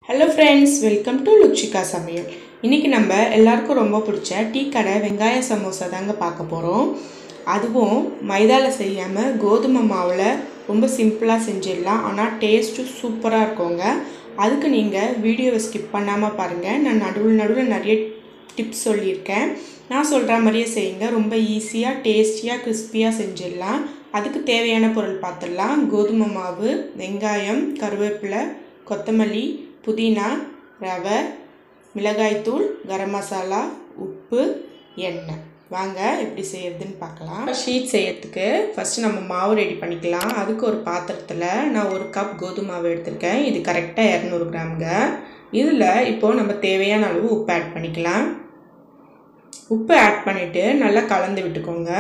hello friends welcome to Lukshika Samayal இன்றைக்கி நம்ம எல்லாருக்கும் ரொம்ப பிடிச்ச டீ கடை வெங்காய சமோசா தாங்க பார்க்க போகிறோம் அதுவும் மைதாவில் செய்யாமல் கோதுமை மாவில் ரொம்ப சிம்பிளாக செஞ்சிடலாம் ஆனால் டேஸ்ட்டும் சூப்பராக இருக்குங்க அதுக்கு நீங்கள் வீடியோவை ஸ்கிப் பண்ணாமல் பாருங்கள் நான் நடுவில் நடுவில் நிறைய டிப்ஸ் சொல்லியிருக்கேன் நான் சொல்கிற மாதிரியே செய்யுங்க ரொம்ப ஈஸியாக டேஸ்டியாக கிறிஸ்பியாக செஞ்சிடலாம் அதுக்கு தேவையான பொருள் பார்த்துடலாம் கோதுமை மாவு வெங்காயம் கருவேப்பிலை கொத்தமல்லி புதினா ரவை மிளகாய்த்தூள் கரம் மசாலா உப்பு எண்ணெய் வாங்க எப்படி செய்யறதுன்னு பார்க்கலாம் ஷீட் செய்யறதுக்கு ஃபஸ்ட்டு நம்ம மாவு ரெடி பண்ணிக்கலாம் அதுக்கு ஒரு பாத்திரத்தில் நான் ஒரு கப் கோதுமை மாவு எடுத்திருக்கேன் இது கரெக்டாக இரநூறு கிராமுங்க இதில் இப்போது நம்ம தேவையான அளவு உப்பு ஆட் பண்ணிக்கலாம் உப்பு ஆட் பண்ணிவிட்டு நல்லா கலந்து விட்டுக்கோங்க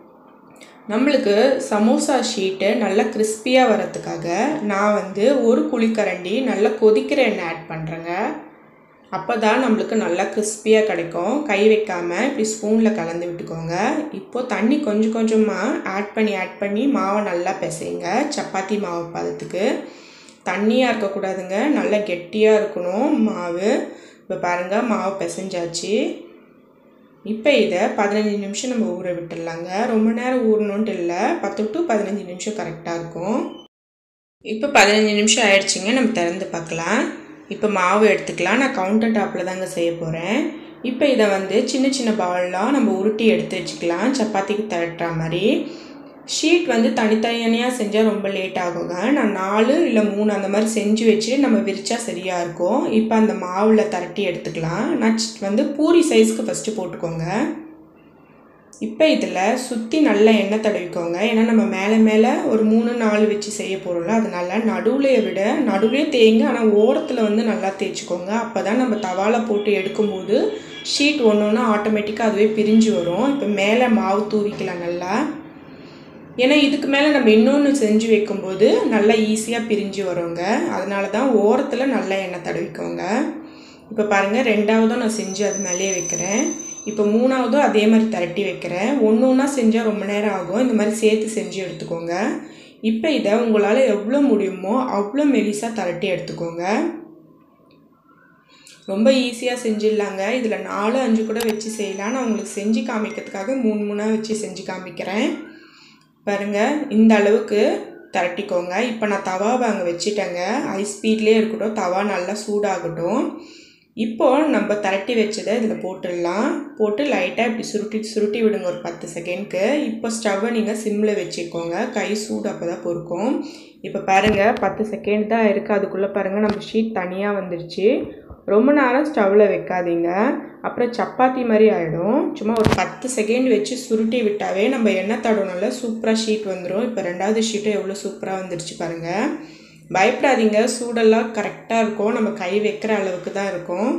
நம்மளுக்கு சமோசா ஷீட்டு நல்லா கிறிஸ்பியாக வரத்துக்காக நான் வந்து ஒரு குழிக்கரண்டி நல்லா கொதிக்கிற எண்ணெய் ஆட் பண்ணுறேங்க அப்போ தான் நம்மளுக்கு நல்லா கிறிஸ்பியாக கிடைக்கும் கை வைக்காமல் இப்படி ஸ்பூனில் கலந்து விட்டுக்கோங்க இப்போது தண்ணி கொஞ்சம் கொஞ்சமாக ஆட் பண்ணி ஆட் பண்ணி மாவை நல்லா பிசைங்க சப்பாத்தி மாவு பதத்துக்கு தண்ணியாக இருக்கக்கூடாதுங்க நல்லா கெட்டியாக இருக்கணும் மாவு இப்போ பாருங்கள் மாவு பிசைஞ்சாச்சு இப்போ இதை பதினஞ்சு நிமிஷம் நம்ம ஊற விட்டுடலாங்க ரொம்ப நேரம் ஊறணுன்ட்டு இல்லை பத்து டு பதினஞ்சு நிமிஷம் கரெக்டாக இருக்கும் இப்போ பதினஞ்சு நிமிஷம் ஆயிடுச்சுங்க நம்ம திறந்து பார்க்கலாம் இப்போ மாவு எடுத்துக்கலாம் நான் கவுண்டர் டாப்பில் தாங்க செய்ய போகிறேன் இப்போ இதை வந்து சின்ன சின்ன பால்லாம் நம்ம உருட்டி எடுத்து வச்சுக்கலாம் சப்பாத்திக்கு தட்டுற மாதிரி ஷீட் வந்து தனித்தனியாக செஞ்சால் ரொம்ப லேட் ஆகுங்க நான் நாலு இல்லை மூணு அந்த மாதிரி செஞ்சு வச்சு நம்ம விரிச்சா சரியாக இருக்கும் இப்போ அந்த மாவில் திரட்டி எடுத்துக்கலாம் நான் வந்து பூரி சைஸ்க்கு ஃபஸ்ட்டு போட்டுக்கோங்க இப்போ இதில் சுற்றி நல்லா எண்ணெய் தடவிக்கோங்க ஏன்னா நம்ம மேலே மேலே ஒரு மூணு நாலு வச்சு செய்ய போகிறோம்ல அதனால நடுவுலையை விட நடுவுலேயே தேய்ங்க ஆனால் ஓரத்தில் வந்து நல்லா தேய்ச்சிக்கோங்க அப்போ தான் நம்ம தவாவில் போட்டு எடுக்கும்போது ஷீட் ஒன்று ஒன்று ஆட்டோமேட்டிக்காக அதுவே பிரிஞ்சு வரும் இப்போ மேலே மாவு தூவிக்கலாம் நல்லா ஏன்னா இதுக்கு மேலே நம்ம இன்னொன்று செஞ்சு வைக்கும்போது நல்லா ஈஸியாக பிரிஞ்சு வருங்க அதனால தான் ஓரத்தில் நல்லா எண்ணெய் தடவிக்கோங்க இப்போ பாருங்கள் ரெண்டாவதும் நான் செஞ்சு அது மேலேயே வைக்கிறேன் இப்போ மூணாவதும் அதே மாதிரி திரட்டி வைக்கிறேன் ஒன்று ஒன்றா செஞ்சால் ரொம்ப நேரம் ஆகும் இந்த மாதிரி சேர்த்து செஞ்சு எடுத்துக்கோங்க இப்போ இதை உங்களால் எவ்வளோ முடியுமோ அவ்வளோ மெலிசாக திரட்டி எடுத்துக்கோங்க ரொம்ப ஈஸியாக செஞ்சிடலாங்க இதில் நாலு அஞ்சு கூட வச்சு செய்யலாம் நான் உங்களுக்கு செஞ்சு காமிக்கிறதுக்காக மூணு மூணாக வச்சு செஞ்சு காமிக்கிறேன் பாருங்கள் இந்த அளவுக்கு திரட்டிக்கோங்க இப்போ நான் தவா அங்கே வச்சுட்டேங்க ஹை ஸ்பீட்லேயே இருக்கட்டும் தவா நல்லா சூடாகட்டும் இப்போது நம்ம திரட்டி வச்சதை இதில் போட்டுடலாம் போட்டு லைட்டாக இப்படி சுருட்டி சுருட்டி விடுங்க ஒரு பத்து செகண்ட்க்கு இப்போ ஸ்டவ்வை நீங்கள் சிம்மில் வச்சுக்கோங்க கை சூடு அப்போ தான் பொறுக்கும் இப்போ பாருங்கள் பத்து செகண்ட் தான் இருக்குது அதுக்குள்ளே பாருங்கள் நம்ம ஷீட் தனியாக வந்துடுச்சு ரொம்ப நேரம் ஸ்டவ்வில் வைக்காதீங்க அப்புறம் சப்பாத்தி மாதிரி ஆகிடும் சும்மா ஒரு பத்து செகண்ட் வச்சு சுருட்டி விட்டாவே நம்ம எண்ணெய் தடவுனால சூப்பராக ஷீட் வந்துடும் இப்போ ரெண்டாவது ஷீட்டும் எவ்வளோ சூப்பராக வந்துடுச்சு பாருங்கள் பயப்படாதீங்க சூடெல்லாம் கரெக்டாக இருக்கும் நம்ம கை வைக்கிற அளவுக்கு தான் இருக்கும்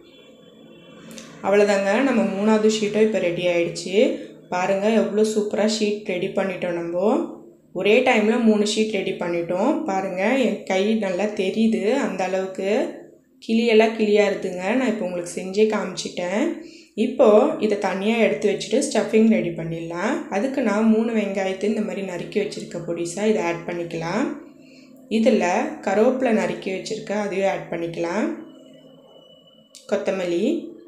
அவ்வளோதாங்க நம்ம மூணாவது ஷீட்டும் இப்போ ரெடி ஆகிடுச்சு பாருங்கள் எவ்வளோ சூப்பராக ஷீட் ரெடி பண்ணிட்டோம் நம்ம ஒரே டைமில் மூணு ஷீட் ரெடி பண்ணிட்டோம் பாருங்கள் என் கை நல்லா தெரியுது அந்த அளவுக்கு கிளியெல்லாம் கிளியாக இருக்குங்க நான் இப்போ உங்களுக்கு செஞ்சே காமிச்சிட்டேன் இப்போது இதை தனியாக எடுத்து வச்சுட்டு ஸ்டஃபிங் ரெடி பண்ணிடலாம் அதுக்கு நான் மூணு வெங்காயத்தை இந்த மாதிரி நறுக்கி வச்சுருக்க பொடிசாக இதை ஆட் பண்ணிக்கலாம் இதில் கருவேப்பிலை நறுக்கி வச்சுருக்கேன் அதையும் ஆட் பண்ணிக்கலாம் கொத்தமல்லி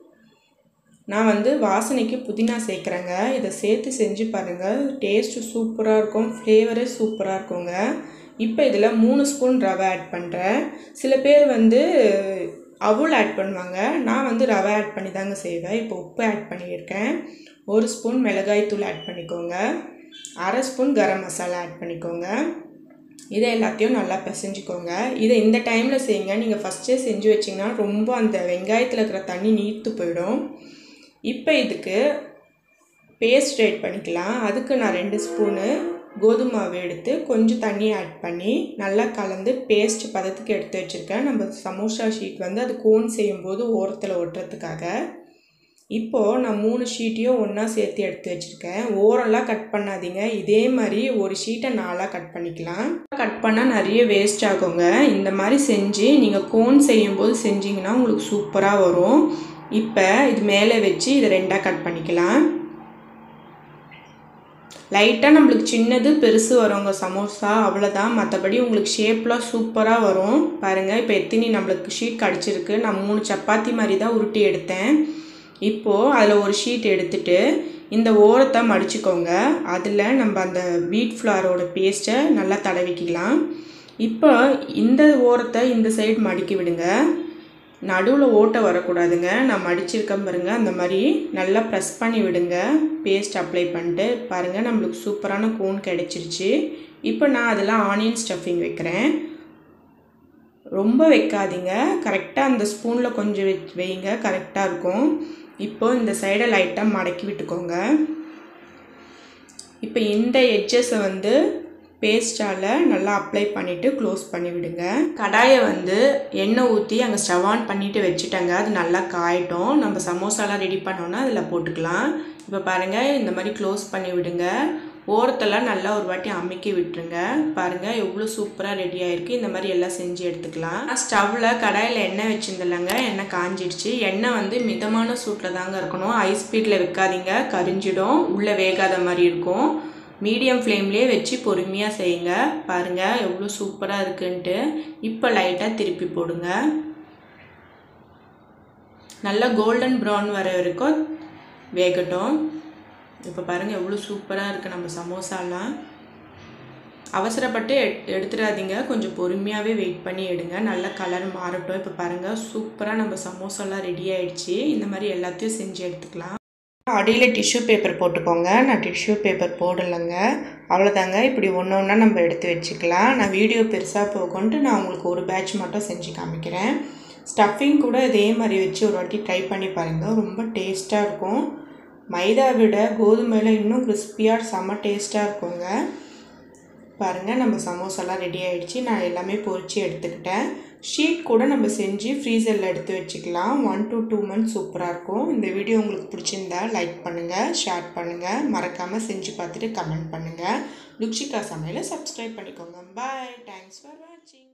நான் வந்து வாசனைக்கு புதினா சேர்க்குறேங்க இதை சேர்த்து செஞ்சு பாருங்கள் டேஸ்ட்டு சூப்பராக இருக்கும் ஃப்ளேவரே சூப்பராக இருக்குங்க இப்போ இதில் மூணு ஸ்பூன் ரவை ஆட் பண்ணுறேன் சில பேர் வந்து அவுள் ஆட் பண்ணுவாங்க நான் வந்து ரவை ஆட் பண்ணி தாங்க செய்வேன் இப்போ உப்பு ஆட் பண்ணியிருக்கேன் ஒரு ஸ்பூன் மிளகாய் தூள் ஆட் பண்ணிக்கோங்க அரை ஸ்பூன் கரம் மசாலா ஆட் பண்ணிக்கோங்க இதை எல்லாத்தையும் நல்லா பிசைஞ்சிக்கோங்க இதை இந்த டைமில் செய்யுங்க நீங்கள் ஃபஸ்ட்டே செஞ்சு வச்சிங்கன்னா ரொம்ப அந்த வெங்காயத்தில் இருக்கிற தண்ணி நீர்த்து போயிடும் இப்போ இதுக்கு பேஸ்ட் ரெடி பண்ணிக்கலாம் அதுக்கு நான் ரெண்டு ஸ்பூனு கோதுமை மாவு எடுத்து கொஞ்சம் தண்ணி ஆட் பண்ணி நல்லா கலந்து பேஸ்ட் பதத்துக்கு எடுத்து வச்சுருக்கேன் நம்ம சமோசா ஷீட் வந்து அது கோன் செய்யும்போது ஓரத்தில் ஒட்டுறதுக்காக இப்போது நான் மூணு ஷீட்டையும் ஒன்றா சேர்த்து எடுத்து வச்சுருக்கேன் ஓரெல்லாம் கட் பண்ணாதீங்க இதே மாதிரி ஒரு ஷீட்டை நாலாக கட் பண்ணிக்கலாம் கட் பண்ணால் நிறைய வேஸ்ட் ஆகுங்க இந்த மாதிரி செஞ்சு நீங்கள் கோன் செய்யும்போது செஞ்சிங்கன்னா உங்களுக்கு சூப்பராக வரும் இப்போ இது மேலே வச்சு இதை ரெண்டாக கட் பண்ணிக்கலாம் லைட்டாக நம்மளுக்கு சின்னது பெருசு வருங்க சமோசா அவ்வளோதான் மற்றபடி உங்களுக்கு ஷேப்லாம் சூப்பராக வரும் பாருங்கள் இப்போ எத்தினி நம்மளுக்கு ஷீட் கிடச்சிருக்கு நான் மூணு சப்பாத்தி மாதிரி தான் உருட்டி எடுத்தேன் இப்போது அதில் ஒரு ஷீட் எடுத்துட்டு இந்த ஓரத்தை மடிச்சுக்கோங்க அதில் நம்ம அந்த வீட் ஃப்ளாரோட பேஸ்ட்டை நல்லா தடவிக்கலாம் இப்போ இந்த ஓரத்தை இந்த சைடு மடிக்கி விடுங்க நடுவில் ஓட்டை வரக்கூடாதுங்க நான் மடிச்சிருக்கேன் பாருங்கள் அந்த மாதிரி நல்லா ப்ரெஸ் பண்ணி விடுங்க பேஸ்ட் அப்ளை பண்ணிட்டு பாருங்கள் நம்மளுக்கு சூப்பரான கோன் கிடச்சிருச்சு இப்போ நான் அதில் ஆனியன் ஸ்டஃபிங் வைக்கிறேன் ரொம்ப வைக்காதீங்க கரெக்டாக அந்த ஸ்பூனில் கொஞ்சம் வெ வைங்க கரெக்டாக இருக்கும் இப்போ இந்த சைடை லைட்டாக மடக்கி விட்டுக்கோங்க இப்போ இந்த எட்ஜஸை வந்து பேஸ்ட்டால் நல்லா அப்ளை பண்ணிவிட்டு க்ளோஸ் பண்ணி விடுங்க கடாயை வந்து எண்ணெய் ஊற்றி அங்கே ஸ்டவ் ஆன் பண்ணிவிட்டு வச்சுட்டேங்க அது நல்லா காயட்டும் நம்ம சமோசாலாம் ரெடி பண்ணோன்னா அதில் போட்டுக்கலாம் இப்போ பாருங்கள் இந்த மாதிரி க்ளோஸ் பண்ணி விடுங்க ஓரத்தெல்லாம் நல்லா ஒரு வாட்டி அமுக்கி விட்டுருங்க பாருங்கள் எவ்வளோ சூப்பராக ரெடி ஆகிருக்கு இந்த மாதிரி எல்லாம் செஞ்சு எடுத்துக்கலாம் நான் ஸ்டவ்வில் கடாயில் எண்ணெய் வச்சுருந்தேன்லங்க எண்ணெய் காஞ்சிடுச்சு எண்ணெய் வந்து மிதமான சூட்டில் தாங்க இருக்கணும் ஹை ஸ்பீடில் வைக்காதீங்க கரிஞ்சிடும் உள்ளே வேகாத மாதிரி இருக்கும் மீடியம் ஃப்ளேம்லேயே வச்சு பொறுமையாக செய்யுங்க பாருங்கள் எவ்வளோ சூப்பராக இருக்குன்ட்டு இப்போ லைட்டாக திருப்பி போடுங்க நல்லா கோல்டன் ப்ரௌன் வர வரைக்கும் வேகட்டும் இப்போ பாருங்கள் எவ்வளோ சூப்பராக இருக்குது நம்ம சமோசாலாம் அவசரப்பட்டு எடுத்துடாதீங்க கொஞ்சம் பொறுமையாகவே வெயிட் பண்ணி எடுங்க நல்ல கலர் மாறட்டும் இப்போ பாருங்கள் சூப்பராக நம்ம சமோசாலாம் ரெடி ஆயிடுச்சு இந்த மாதிரி எல்லாத்தையும் செஞ்சு எடுத்துக்கலாம் அடியில் டிஷ்யூ பேப்பர் போட்டுக்கோங்க நான் டிஷ்யூ பேப்பர் போடலைங்க அவ்வளோதாங்க இப்படி ஒன்று ஒன்றா நம்ம எடுத்து வச்சுக்கலாம் நான் வீடியோ பெருசாக போகன்ட்டு நான் உங்களுக்கு ஒரு பேட்ச் மட்டும் செஞ்சு காமிக்கிறேன் ஸ்டஃபிங் கூட இதே மாதிரி வச்சு ஒரு வாட்டி ட்ரை பண்ணி பாருங்கள் ரொம்ப டேஸ்ட்டாக இருக்கும் மைதா விட கோதுமையில் இன்னும் கிறிஸ்பியாக செம்ம டேஸ்ட்டாக இருக்குங்க பாருங்கள் நம்ம சமோசாலாம் ரெடி ஆகிடுச்சு நான் எல்லாமே பொறிச்சு எடுத்துக்கிட்டேன் ஷீட் கூட நம்ம செஞ்சு ஃப்ரீசரில் எடுத்து வச்சுக்கலாம் ஒன் டு டூ மந்த்ஸ் சூப்பராக இருக்கும் இந்த வீடியோ உங்களுக்கு பிடிச்சிருந்தா லைக் பண்ணுங்கள் ஷேர் பண்ணுங்கள் மறக்காமல் செஞ்சு பார்த்துட்டு கமெண்ட் பண்ணுங்கள் லுக்ஷிகா சமையலை சப்ஸ்கிரைப் பண்ணிக்கோங்க பாய் தேங்க்ஸ் ஃபார் வாட்சிங்